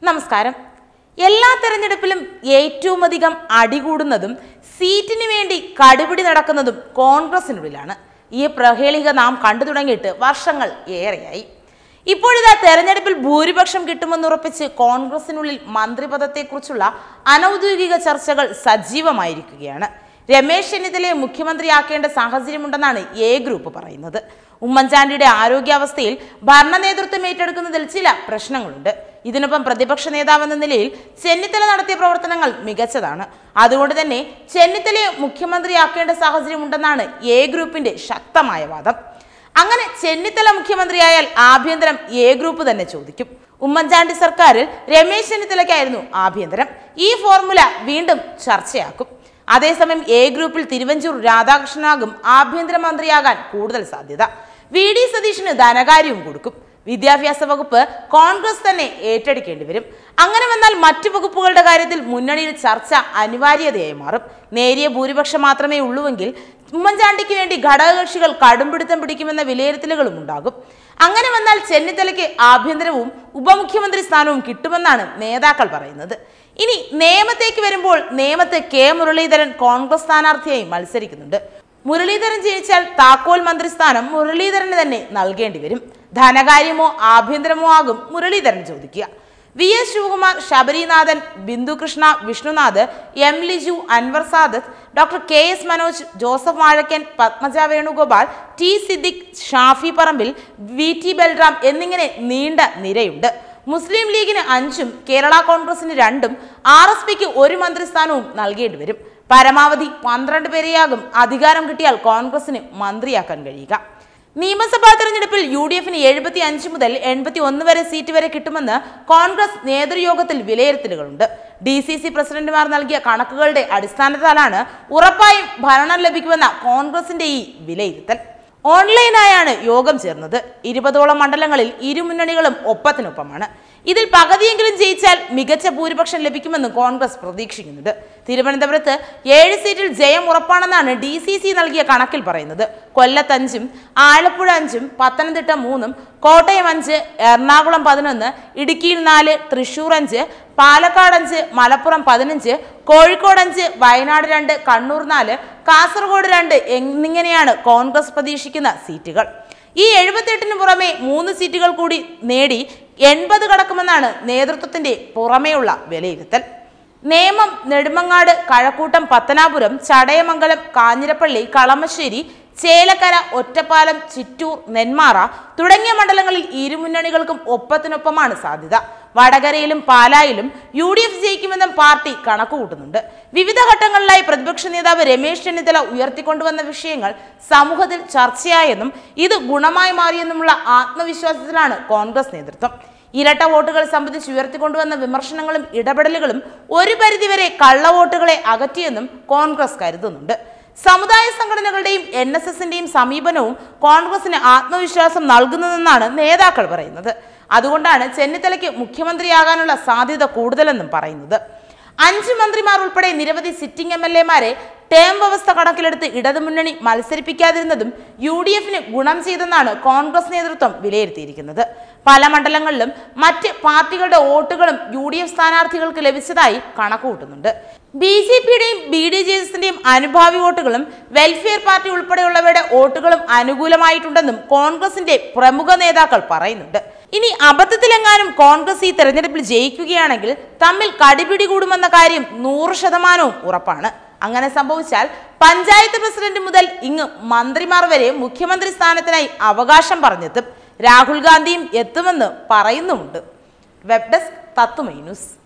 നമസ്കാരം എല്ലാ തെരഞ്ഞെടുപ്പിലും ഏറ്റവും അധികം അടികൂടുന്നതും സീറ്റിന് വേണ്ടി കടുപിടി നടക്കുന്നതും കോൺഗ്രസിനുള്ളിലാണ് ഈ പ്രഹേളിക നാം കണ്ടു തുടങ്ങിയിട്ട് വർഷങ്ങൾ ഏറെയായി ഇപ്പോഴിതാ തെരഞ്ഞെടുപ്പിൽ ഭൂരിപക്ഷം കിട്ടുമെന്നുറപ്പിച്ച് കോൺഗ്രസിനുള്ളിൽ മന്ത്രിപദത്തെക്കുറിച്ചുള്ള അനൌദ്യോഗിക ചർച്ചകൾ സജീവമായിരിക്കുകയാണ് രമേശ് ചെന്നിത്തലയെ മുഖ്യമന്ത്രിയാക്കേണ്ട സാഹചര്യമുണ്ടെന്നാണ് എ ഗ്രൂപ്പ് പറയുന്നത് ഉമ്മൻചാണ്ടിയുടെ ആരോഗ്യാവസ്ഥയിൽ ഭരണ നേതൃത്വം ഏറ്റെടുക്കുന്നതിൽ ചില പ്രശ്നങ്ങളുണ്ട് ഇതിനൊപ്പം പ്രതിപക്ഷ നേതാവെന്ന നിലയിൽ ചെന്നിത്തല നടത്തിയ പ്രവർത്തനങ്ങൾ മികച്ചതാണ് അതുകൊണ്ട് തന്നെ ചെന്നിത്തലയെ മുഖ്യമന്ത്രിയാക്കേണ്ട സാഹചര്യമുണ്ടെന്നാണ് എ ഗ്രൂപ്പിന്റെ ശക്തമായ വാദം അങ്ങനെ ചെന്നിത്തല മുഖ്യമന്ത്രിയായാൽ ആഭ്യന്തരം എ ഗ്രൂപ്പ് തന്നെ ചോദിക്കും ഉമ്മൻചാണ്ടി സർക്കാരിൽ രമേശ് ചെന്നിത്തലയ്ക്കായിരുന്നു ആഭ്യന്തരം ഈ ഫോർമുല വീണ്ടും ചർച്ചയാക്കും അതേസമയം എ ഗ്രൂപ്പിൽ തിരുവഞ്ചൂർ രാധാകൃഷ്ണനാകും ആഭ്യന്തരമന്ത്രിയാകാൻ കൂടുതൽ സാധ്യത വി ഡി സതീഷിന് ധനകാര്യവും കൊടുക്കും വിദ്യാഭ്യാസ വകുപ്പ് കോൺഗ്രസ് തന്നെ ഏറ്റെടുക്കേണ്ടി വരും അങ്ങനെ വന്നാൽ മറ്റു വകുപ്പുകളുടെ കാര്യത്തിൽ മുന്നണിയിൽ ചർച്ച അനിവാര്യതയായി മാറും നേരിയ ഭൂരിപക്ഷം മാത്രമേ ഉള്ളുവെങ്കിൽ ഉമ്മൻചാണ്ടിക്ക് വേണ്ടി ഘടകകക്ഷികൾ കടുംപിടുത്തം പിടിക്കുമെന്ന വിലയിരുത്തലുകളും ഉണ്ടാകും അങ്ങനെ വന്നാൽ ചെന്നിത്തലയ്ക്ക് ആഭ്യന്തരവും ഉപമുഖ്യമന്ത്രി സ്ഥാനവും കിട്ടുമെന്നാണ് നേതാക്കൾ പറയുന്നത് ഇനി നിയമത്തേക്ക് വരുമ്പോൾ നിയമത്ത് കെ മുരളീധരൻ കോൺഗ്രസ് സ്ഥാനാർത്ഥിയായി മത്സരിക്കുന്നുണ്ട് മുരളീധരൻ ജയിച്ചാൽ താക്കോൽ മന്ത്രിസ്ഥാനം മുരളീധരന് തന്നെ നൽകേണ്ടി വരും ധനകാര്യമോ ആഭ്യന്തരമോ ആകും മുരളീധരൻ ചോദിക്കുക V S Sivakumar Sabarinathan Bindu Krishna Vishnunath M Liju Anwar Sadath doctor K S Manoj Joseph Vazhakkan Padmaja Venugopal T Siddique Shafi Parambil V T Balram എന്നിങ്ങനെ നീണ്ട നിരയുണ്ട് മുസ്ലിം ലീഗിന് അഞ്ചും കേരള കോൺഗ്രസിന് രണ്ടും ആർ എസ് പിക്ക് ഒരു മന്ത്രിസ്ഥാനവും നൽകേണ്ടി വരും പരമാവധി പന്ത്രണ്ട് പേരെയാകും അധികാരം കിട്ടിയാൽ കോൺഗ്രസിന് മന്ത്രിയാക്കാൻ കഴിയുക നിയമസഭാ തെരഞ്ഞെടുപ്പിൽ യു ഡി എഫിന് എഴുപത്തി അഞ്ച് മുതൽ എൺപത്തി ഒന്ന് വരെ സീറ്റ് വരെ കിട്ടുമെന്ന് കോൺഗ്രസ് നേതൃയോഗത്തിൽ വിലയിരുത്തലുകളുണ്ട് ഡി സി സി പ്രസിഡന്റുമാർ നൽകിയ കണക്കുകളുടെ അടിസ്ഥാനത്തിലാണ് ഉറപ്പായും ഭരണം ലഭിക്കുമെന്ന കോൺഗ്രസിന്റെ ഈ വിലയിരുത്തൽ ഓൺലൈനായാണ് യോഗം ചേർന്നത് ഇരുപതോളം മണ്ഡലങ്ങളിൽ ഇരു മുന്നണികളും ഒപ്പത്തിനൊപ്പമാണ് ഇതിൽ പകുതിയെങ്കിലും ജയിച്ചാൽ മികച്ച ഭൂരിപക്ഷം ലഭിക്കുമെന്ന് കോൺഗ്രസ് പ്രതീക്ഷിക്കുന്നുണ്ട് തിരുവനന്തപുരത്ത് ഏഴ് സീറ്റിൽ ജയം ഉറപ്പാണെന്നാണ് ഡി സി സി നൽകിയ കണക്കിൽ പറയുന്നത് കൊല്ലത്ത് അഞ്ചും ആലപ്പുഴ അഞ്ചും പത്തനംതിട്ട മൂന്നും കോട്ടയം അഞ്ച് എറണാകുളം പതിനൊന്ന് ഇടുക്കിയിൽ നാല് തൃശൂർ അഞ്ച് പാലക്കാട് അഞ്ച് മലപ്പുറം പതിനഞ്ച് കോഴിക്കോട് അഞ്ച് വയനാട് രണ്ട് കണ്ണൂർ നാല് കാസർഗോഡ് രണ്ട് എന്നിങ്ങനെയാണ് കോൺഗ്രസ് പ്രതീക്ഷിക്കുന്ന സീറ്റുകൾ ഈ എഴുപത്തെട്ടിന് പുറമെ മൂന്ന് സീറ്റുകൾ കൂടി നേടി എൺപത് കടക്കുമെന്നാണ് നേതൃത്വത്തിന്റെ പുറമെയുള്ള വിലയിരുത്തൽ നേമം നെടുമങ്ങാട് കഴക്കൂട്ടം പത്തനാപുരം ചടയമംഗലം കാഞ്ഞിരപ്പള്ളി കളമശ്ശേരി ചേലക്കര ഒറ്റപ്പാലം ചിറ്റൂർ നെന്മാറ തുടങ്ങിയ മണ്ഡലങ്ങളിൽ ഇരു മുന്നണികൾക്കും ഒപ്പത്തിനൊപ്പമാണ് സാധ്യത വടകരയിലും പാലായിലും യു ഡി എഫ് ജയിക്കുമെന്നും പാർട്ടി കണക്കുകൂട്ടുന്നുണ്ട് വിവിധ ഘട്ടങ്ങളിലായി പ്രതിപക്ഷ നേതാവ് രമേശ് ചെന്നിത്തല ഉയർത്തിക്കൊണ്ടുവന്ന വിഷയങ്ങൾ സമൂഹത്തിൽ ചർച്ചയായെന്നും ഇത് ഗുണമായി മാറിയെന്നുമുള്ള ആത്മവിശ്വാസത്തിലാണ് കോൺഗ്രസ് നേതൃത്വം ഇരട്ട വോട്ടുകൾ സംബന്ധിച്ച് ഉയർത്തിക്കൊണ്ടുവന്ന വിമർശനങ്ങളും ഇടപെടലുകളും ഒരു പരിധിവരെ കള്ളവോട്ടുകളെ അകറ്റിയെന്നും കോൺഗ്രസ് കരുതുന്നുണ്ട് സമുദായ സംഘടനകളുടെയും എൻ എസ് എസിന്റെയും സമീപനവും കോൺഗ്രസിന് ആത്മവിശ്വാസം നൽകുന്നതെന്നാണ് നേതാക്കൾ പറയുന്നത് അതുകൊണ്ടാണ് ചെന്നിത്തലയ്ക്ക് മുഖ്യമന്ത്രിയാകാനുള്ള സാധ്യത കൂടുതലെന്നും പറയുന്നത് അഞ്ച് മന്ത്രിമാർ ഉൾപ്പെടെ നിരവധി സിറ്റിംഗ് എം എൽ എമാരെ ടേം വ്യവസ്ഥ കണക്കിലെടുത്ത് ഇടതുമുന്നണി മത്സരിപ്പിക്കാതിരുന്നതും യു ഡി എഫിന് ഗുണം ചെയ്തെന്നാണ് കോൺഗ്രസ് നേതൃത്വം വിലയിരുത്തിയിരിക്കുന്നത് പല മണ്ഡലങ്ങളിലും മറ്റ് പാർട്ടികളുടെ വോട്ടുകളും യു ഡി എഫ് സ്ഥാനാർത്ഥികൾക്ക് ലഭിച്ചതായി കണക്കുകൂട്ടുന്നുണ്ട് ബി ജെ പിയുടെയും ബി ഡി ജെ എസിന്റെയും അനുഭാവി വോട്ടുകളും വെൽഫെയർ പാർട്ടി ഉൾപ്പെടെയുള്ളവരുടെ വോട്ടുകളും അനുകൂലമായിട്ടുണ്ടെന്നും കോൺഗ്രസിന്റെ പ്രമുഖ നേതാക്കൾ പറയുന്നുണ്ട് ഇനി അബദ്ധത്തിലെങ്ങാനും കോൺഗ്രസ് ഈ തെരഞ്ഞെടുപ്പിൽ ജയിക്കുകയാണെങ്കിൽ തമ്മിൽ കടിപിടി കൂടുമെന്ന കാര്യം നൂറ് ശതമാനവും ഉറപ്പാണ് അങ്ങനെ സംഭവിച്ചാൽ പഞ്ചായത്ത് പ്രസിഡന്റ് മുതൽ ഇങ്ങ് മന്ത്രിമാർ വരെ മുഖ്യമന്ത്രി സ്ഥാനത്തിനായി അവകാശം പറഞ്ഞെത്തും രാഹുൽ ഗാന്ധിയും എത്തുമെന്ന് പറയുന്നുമുണ്ട് വെബ് ഡെസ്ക് തത്തുമൈ ന്യൂസ്